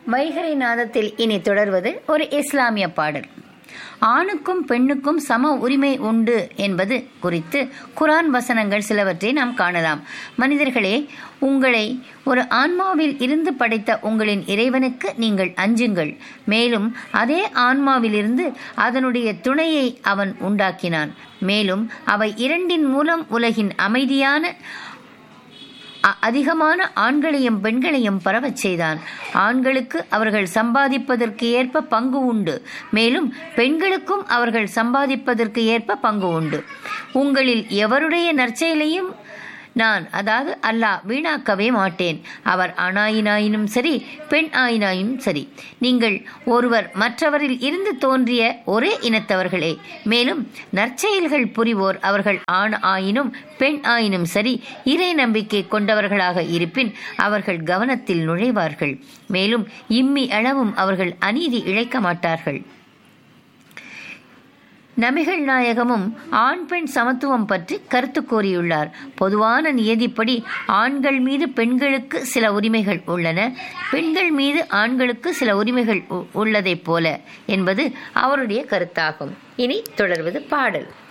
வைகரை நாதத்தில் இனி தொடர்வது ஒரு இஸ்லாமிய பாடல் ஆணுக்கும் பெண்ணுக்கும் சம உரிமை உண்டு என்பது குறித்து குரான் வசனங்கள் சிலவற்றை நாம் காணலாம் மனிதர்களே உங்களை ஒரு ஆன்மாவில் இருந்து படைத்த உங்களின் இறைவனுக்கு நீங்கள் அஞ்சுங்கள் மேலும் அதே ஆன்மாவிலிருந்து அதனுடைய துணையை அவன் உண்டாக்கினான் மேலும் அவை இரண்டின் மூலம் உலகின் அமைதியான அ- அதிகமான ஆண்களையும் பெண்களையும் பரவச் செய்தான் ஆண்களுக்கு அவர்கள் சம்பாதிப்பதற்கு ஏற்ப பங்கு உண்டு மேலும் பெண்களுக்கும் அவர்கள் சம்பாதிப்பதற்கு ஏற்ப பங்கு உண்டு உங்களில் எவருடைய நற்செயலையும் நான் அதாவது அல்லாஹ் வீணாக்கவே மாட்டேன் அவர் ஆணாயினாயினும் சரி பெண் ஆயினாயினும் சரி நீங்கள் ஒருவர் மற்றவரில் இருந்து தோன்றிய ஒரே இனத்தவர்களே மேலும் நற்செயல்கள் புரிவோர் அவர்கள் ஆண் ஆயினும் பெண் ஆயினும் சரி இறை நம்பிக்கை கொண்டவர்களாக இருப்பின் அவர்கள் கவனத்தில் நுழைவார்கள் மேலும் இம்மி அளவும் அவர்கள் அநீதி இழைக்க மாட்டார்கள் நபிகள் நாயகமும் ஆண் பெண் சமத்துவம் பற்றி கருத்து கூறியுள்ளார் பொதுவான நியதிப்படி ஆண்கள் மீது பெண்களுக்கு சில உரிமைகள் உள்ளன பெண்கள் மீது ஆண்களுக்கு சில உரிமைகள் உ- உள்ளதைப் போல என்பது அவருடைய கருத்தாகும் இனி தொடர்வது பாடல்